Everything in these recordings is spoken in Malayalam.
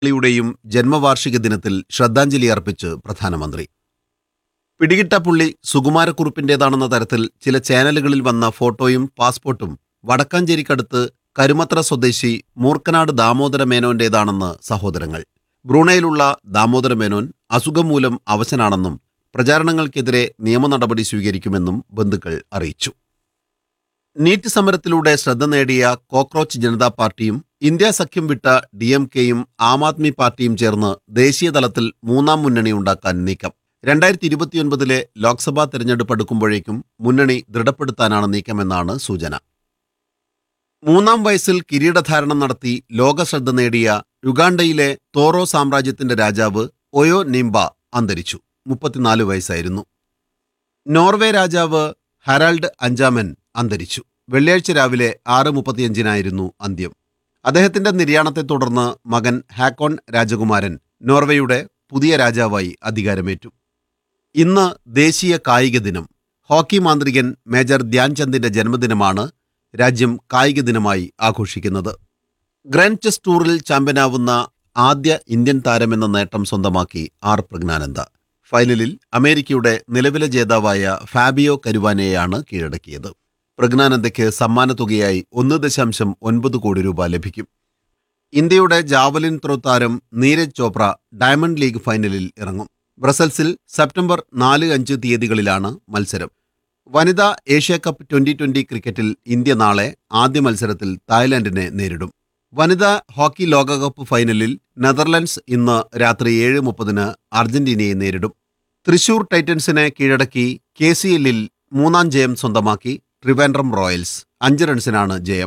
ളിയുടെയും ജന്മവാർഷിക ദിനത്തിൽ ശ്രദ്ധാഞ്ജലി അർപ്പിച്ച് പ്രധാനമന്ത്രി പിടികിട്ട പുള്ളി സുകുമാരക്കുറുപ്പിന്റേതാണെന്ന തരത്തിൽ ചില ചാനലുകളിൽ വന്ന ഫോട്ടോയും പാസ്പോർട്ടും വടക്കാഞ്ചേരിക്കടുത്ത് കരുമത്ര സ്വദേശി മൂർക്കനാട് ദാമോദര മേനോന്റേതാണെന്ന് സഹോദരങ്ങൾ ബ്രൂണയിലുള്ള ദാമോദര മേനോൻ അസുഖം മൂലം അവശനാണെന്നും പ്രചാരണങ്ങൾക്കെതിരെ നിയമ നടപടി സ്വീകരിക്കുമെന്നും ബന്ധുക്കൾ അറിയിച്ചു നീറ്റ് സമരത്തിലൂടെ ശ്രദ്ധ നേടിയ കോക്രോച്ച് ജനതാ പാർട്ടിയും ഇന്ത്യ സഖ്യം വിട്ട ഡി എം കെയും ആം ആദ്മി പാർട്ടിയും ചേർന്ന് ദേശീയ തലത്തിൽ മൂന്നാം മുന്നണി ഉണ്ടാക്കാൻ നീക്കം രണ്ടായിരത്തി ഇരുപത്തിയൊൻപതിലെ ലോക്സഭാ തെരഞ്ഞെടുപ്പ് അടുക്കുമ്പോഴേക്കും മുന്നണി ദൃഢപ്പെടുത്താനാണ് നീക്കമെന്നാണ് സൂചന മൂന്നാം വയസ്സിൽ കിരീടധാരണം നടത്തി ലോകശ്രദ്ധ നേടിയ യുഗാണ്ടയിലെ തോറോ സാമ്രാജ്യത്തിന്റെ രാജാവ് ഒയോ നിംബ അന്തരിച്ചു മുപ്പത്തിനാല് വയസ്സായിരുന്നു നോർവേ രാജാവ് ഹരാൾഡ് അഞ്ചാമൻ അന്തരിച്ചു വെള്ളിയാഴ്ച രാവിലെ ആറ് മുപ്പത്തിയഞ്ചിനായിരുന്നു അന്ത്യം അദ്ദേഹത്തിന്റെ നിര്യാണത്തെ തുടർന്ന് മകൻ ഹാക്കോൺ രാജകുമാരൻ നോർവേയുടെ പുതിയ രാജാവായി അധികാരമേറ്റു ഇന്ന് ദേശീയ കായിക ദിനം ഹോക്കി മാന്ത്രികൻ മേജർ ധ്യാൻചന്ദിന്റെ ജന്മദിനമാണ് രാജ്യം കായിക ദിനമായി ആഘോഷിക്കുന്നത് ഗ്രാൻഡ് ചെസ് ടൂറിൽ ചാമ്പ്യനാവുന്ന ആദ്യ ഇന്ത്യൻ താരമെന്ന നേട്ടം സ്വന്തമാക്കി ആർ പ്രജ്ഞാനന്ദ ഫൈനലിൽ അമേരിക്കയുടെ നിലവിലെ ജേതാവായ ഫാബിയോ കരുവാനെയാണ് കീഴടക്കിയത് പ്രജ്ഞാനന്ദയ്ക്ക് സമ്മാനത്തുകയായി ഒന്ന് ദശാംശം ഒൻപത് കോടി രൂപ ലഭിക്കും ഇന്ത്യയുടെ ജാവലിൻ ത്രോ താരം നീരജ് ചോപ്ര ഡയമണ്ട് ലീഗ് ഫൈനലിൽ ഇറങ്ങും ബ്രസൽസിൽ സെപ്റ്റംബർ നാല് അഞ്ച് തീയതികളിലാണ് മത്സരം വനിതാ ഏഷ്യ കപ്പ് ട്വന്റി ട്വന്റി ക്രിക്കറ്റിൽ ഇന്ത്യ നാളെ ആദ്യ മത്സരത്തിൽ തായ്ലാന്റിനെ നേരിടും വനിതാ ഹോക്കി ലോകകപ്പ് ഫൈനലിൽ നെതർലൻഡ്സ് ഇന്ന് രാത്രി ഏഴ് മുപ്പതിന് അർജന്റീനയെ നേരിടും തൃശൂർ ടൈറ്റൻസിനെ കീഴടക്കി കെ സി എല്ലിൽ മൂന്നാം ജയം സ്വന്തമാക്കി ട്രിവാൻഡ്രം റോയൽസ് അഞ്ച് റൺസിനാണ് ജയം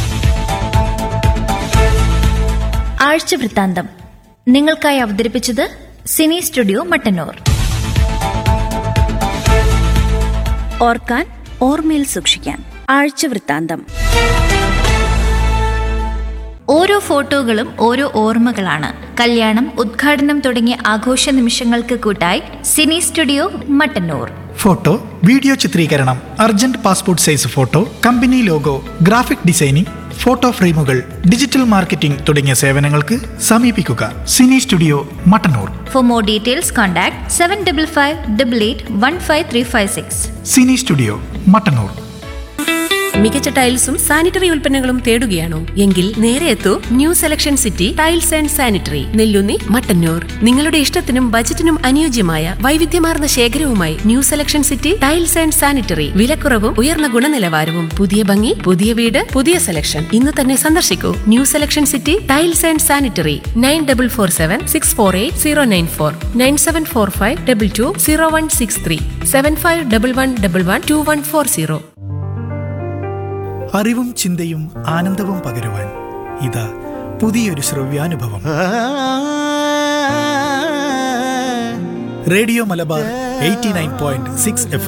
ആഴ്ച വൃത്താന്തം നിങ്ങൾക്കായി അവതരിപ്പിച്ചത് സിനി സ്റ്റുഡിയോ മട്ടന്നൂർ ഓർക്കാൻ ഓർമ്മയിൽ സൂക്ഷിക്കാൻ ആഴ്ച വൃത്താന്തം ഓരോ ഫോട്ടോകളും ഓരോ ഓർമ്മകളാണ് കല്യാണം ഉദ്ഘാടനം തുടങ്ങിയ ആഘോഷ നിമിഷങ്ങൾക്ക് കൂട്ടായി cine studio Mattannur photo video ചിത്രീകരണം urgent passport size photo company logo graphic designing photo ഫ്രെയിമുകൾ ഡിജിറ്റൽ മാർക്കറ്റിംഗ് തുടങ്ങിയ സേവനങ്ങൾക്ക് സമീപിക്കുക cine studio Mattannur for more details contact seven double five double eight one five three five six cine studio Mattannur മികച്ച ടൈൽസും സാനിറ്ററി ഉൽപ്പന്നങ്ങളും തേടുകയാണോ എങ്കിൽ നേരെ എത്തൂ new selection city tiles and sanitary Nellunni Mattannur നിങ്ങളുടെ ഇഷ്ടത്തിനും ബജറ്റിനും അനുയോജ്യമായ വൈവിധ്യമാർന്ന ശേഖരവുമായി new selection city tiles and sanitary വിലക്കുറവും ഉയർന്ന ഗുണനിലവാരവും പുതിയ ഭംഗി പുതിയ വീട് പുതിയ സെലക്ഷൻ ഇന്ന് തന്നെ സന്ദർശിക്കൂ new selection city tiles and sanitary nine double four seven six four eight zero nine four nine seven four five double two zero one six three seven five double one double one two one four zero അറിവും ചിന്തയും ആനന്ദവും പകരുവാൻ ഇതാ പുതിയൊരു ശ്രവ്യാനുഭവം radio Malabar eighty nine point six F